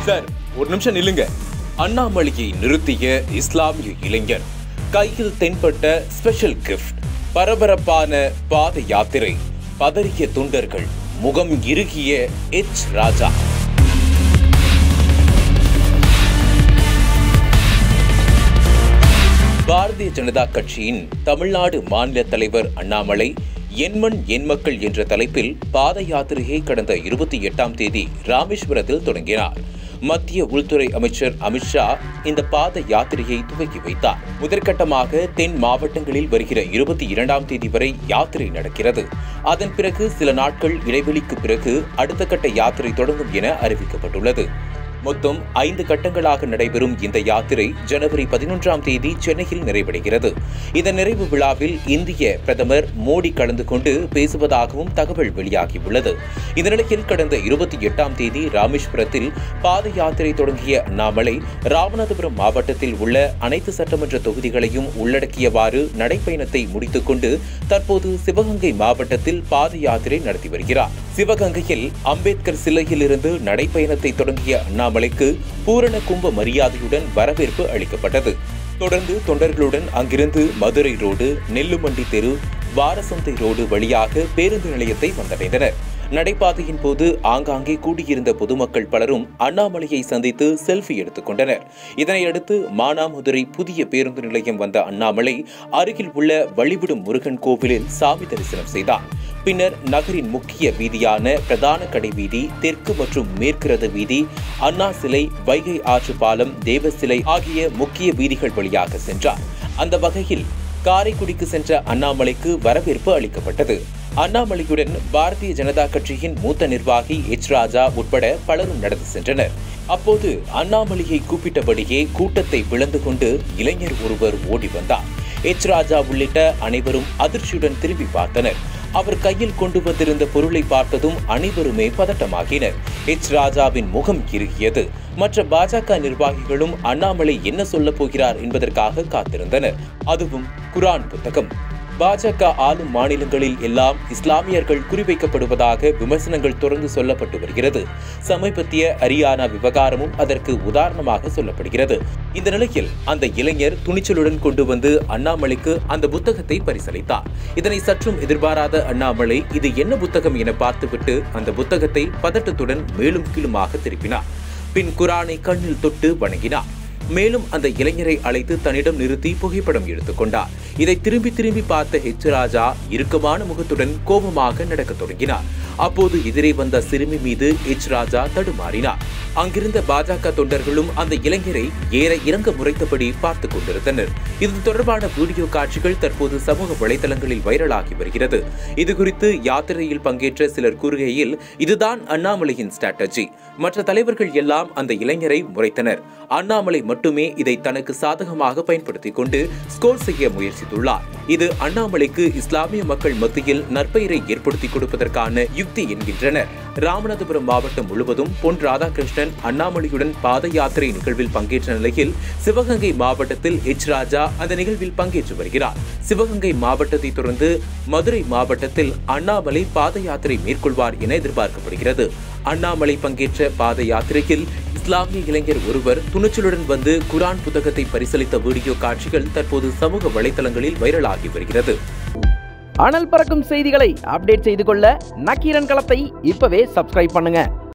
sir ஒரு நிமிஷம் நில்லுங்க அண்ணாமலையை நிறுத்திய இஸ்லாமிய இளைஞர் கையில் தென்பட்ட ஸ்பெஷல் கிஃப்ட் பரபரப்பான பாத யாத்திரை பதறிய தொண்டர்கள் முகம் இறுகிய எச் ராஜா பாரதிய ஜனதா கட்சியின் தமிழ்நாடு மாநில தலைவர் அண்ணாமலை எண்மண் எண் மக்கள் என்ற தலைப்பில் பாத யாத்திரையை கடந்த இருபத்தி எட்டாம் தேதி ராமேஸ்வரத்தில் தொடங்கினார் மத்திய உள்துறை அமைச்சர் அமித்ஷா இந்த பாத யாத்திரையை துவக்கி வைத்தார் முதற்கட்டமாக தென் மாவட்டங்களில் வருகிற இருபத்தி இரண்டாம் தேதி வரை யாத்திரை நடக்கிறது அதன் பிறகு சில நாட்கள் இடைவெளிக்கு பிறகு அடுத்த கட்ட யாத்திரை தொடங்கும் என அறிவிக்கப்பட்டுள்ளது மொத்தம் ஐந்து கட்டங்களாக நடைபெறும் இந்த யாத்திரை ஜனவரி பதினொன்றாம் தேதி சென்னையில் நிறைவடைகிறது இதன் நிறைவு விழாவில் இந்திய பிரதமர் மோடி கலந்து கொண்டு பேசுவதாகவும் தகவல் வெளியாகியுள்ளது இந்த நிலையில் கடந்த இருபத்தி எட்டாம் தேதி ராமேஸ்வரத்தில் பாத யாத்திரை தொடங்கிய அண்ணாமலை ராமநாதபுரம் மாவட்டத்தில் உள்ள அனைத்து சட்டமன்ற தொகுதிகளையும் உள்ளடக்கியவாறு நடைப்பயணத்தை முடித்துக்கொண்டு தற்போது சிவகங்கை மாவட்டத்தில் பாத யாத்திரை நடத்தி வருகிறார் சிவகங்கையில் அம்பேத்கர் சிலையில் இருந்து நடைப்பயணத்தை தொடங்கிய அண்ணாமலைக்கு பூரண கும்ப மரியாதையுடன் வரவேற்பு அளிக்கப்பட்டது தொடர்ந்து தொண்டர்களுடன் அங்கிருந்து மதுரை ரோடு நெல்லுமண்டி தெரு வாரசந்தை ரோடு வழியாக பேருந்து நிலையத்தை வந்தடைந்தனர் நடைபாதையின் போது ஆங்காங்கே கூடியிருந்த பொதுமக்கள் பலரும் அண்ணாமலையை சந்தித்து செல்ஃபி எடுத்துக் கொண்டனர் இதனையடுத்து மானாமதுரை புதிய பேருந்து நிலையம் வந்த அண்ணாமலை அருகில் உள்ள வழிவிடும் முருகன் கோவிலில் சாமி தரிசனம் செய்தார் பின்னர் நகரின் முக்கிய வீதியான பிரதான கடை வீதி தெற்கு மற்றும் மேற்கு ரத வீதி அண்ணா சிலை வைகை ஆற்று பாலம் தேவ சிலை ஆகிய முக்கிய வீதிகள் வழியாக சென்றார் அந்த வகையில் காரைக்குடிக்கு சென்ற அண்ணாமலைக்கு வரவேற்பு அளிக்கப்பட்டது அண்ணாமலையுடன் பாரதிய ஜனதா கட்சியின் மூத்த நிர்வாகி எச் ராஜா உட்பட பலரும் நடந்து சென்றனர் அப்போது அண்ணாமலையை கூப்பிட்டபடியே கூட்டத்தை பிளந்து கொண்டு இளைஞர் ஒருவர் ஓடி வந்தார் எச் ராஜா உள்ளிட்ட அனைவரும் அதிர்ச்சியுடன் திரும்பி பார்த்தனர் அவர் கையில் கொண்டு வந்திருந்த பொருளை பார்த்ததும் அனைவருமே பதட்டமாகினர் எச் ராஜாவின் முகம் இறுகியது மற்ற பாஜக நிர்வாகிகளும் அண்ணாமலை என்ன சொல்லப் போகிறார் என்பதற்காக காத்திருந்தனர் அதுவும் குரான் புத்தகம் பாஜக ஆளும் மாநிலங்களில் எல்லாம் இஸ்லாமியர்கள் குறிவைக்கப்படுவதாக விமர்சனங்கள் தொடர்ந்து சொல்லப்பட்டு வருகிறது சமீபத்திய ஹரியானா விவகாரமும் அதற்கு உதாரணமாக சொல்லப்படுகிறது இந்த நிலையில் அந்த இளைஞர் துணிச்சலுடன் கொண்டு வந்து அண்ணாமலைக்கு அந்த புத்தகத்தை பரிசளித்தார் இதனை சற்றும் எதிர்பாராத அண்ணாமலை இது என்ன புத்தகம் என பார்த்துவிட்டு அந்த புத்தகத்தை பதட்டத்துடன் மேலும் கீழுமாக திருப்பினார் பின் குரானை கண்ணில் தொட்டு வணங்கினார் மேலும் அந்த இளைஞரை அழைத்து தன்னிடம் நிறுத்தி புகைப்படம் எடுத்துக்கொண்டார் இதை திரும்பி திரும்பி பார்த்த ஹெச் ராஜா இறுக்கமான முகத்துடன் கோபமாக நடக்கத் தொடங்கினார் அப்போது எதிரே வந்த சிறுமி மீது எச் ராஜா தடுமாறினார் அங்கிருந்த பாஜக தொண்டர்களும் அந்த இளைஞரை ஏற இறங்க முறைத்தபடி பார்த்துக் கொண்டிருந்தனர் இது தொடர்பான வீடியோ காட்சிகள் தற்போது சமூக வலைதளங்களில் வைரலாகி வருகிறது இது குறித்து யாத்திரையில் பங்கேற்ற சிலர் கூறுகையில் இதுதான் அண்ணாமலையின் ஸ்ட்ராட்டஜி மற்ற தலைவர்கள் எல்லாம் அந்த இளைஞரை முறைத்தனர் அண்ணாமலை மட்டுமே இதை தனக்கு சாதகமாக பயன்படுத்திக் கொண்டு ஸ்கோர் செய்ய முயற்சித்துள்ளார் இது அண்ணாமலைக்கு இஸ்லாமிய மக்கள் மத்தியில் நற்பெயரை ஏற்படுத்தி கொடுப்பதற்கான யுக்தி என்கின்றனர் ராமநாதபுரம் மாவட்டம் முழுவதும் பொன் ராதாகிருஷ்ணன் அண்ணாமலையுடன் பாத யாத்திரை நிகழ்வில் பங்கேற்ற நிலையில் சிவகங்கை மாவட்டத்தில் எச் ராஜா அந்த நிகழ்வில் பங்கேற்று வருகிறார் சிவகங்கை மாவட்டத்தை தொடர்ந்து மதுரை மாவட்டத்தில் அண்ணாமலை பாத யாத்திரை மேற்கொள்வார் என எதிர்பார்க்கப்படுகிறது அண்ணாமலை பங்கேற்ற பாத யாத்திரையில் இஸ்லாமிய இளைஞர் ஒருவர் துணிச்சலுடன் வந்து குரான் புத்தகத்தை பரிசளித்த வீடியோ காட்சிகள் தற்போது சமூக வலைதளங்களில் வைரலாகி வருகிறது அனல் பறக்கும் செய்திகளை அப்டேட் செய்து கொள்ள நக்கீரன் களத்தை இப்பவே சப்ஸ்கிரைப் பண்ணுங்க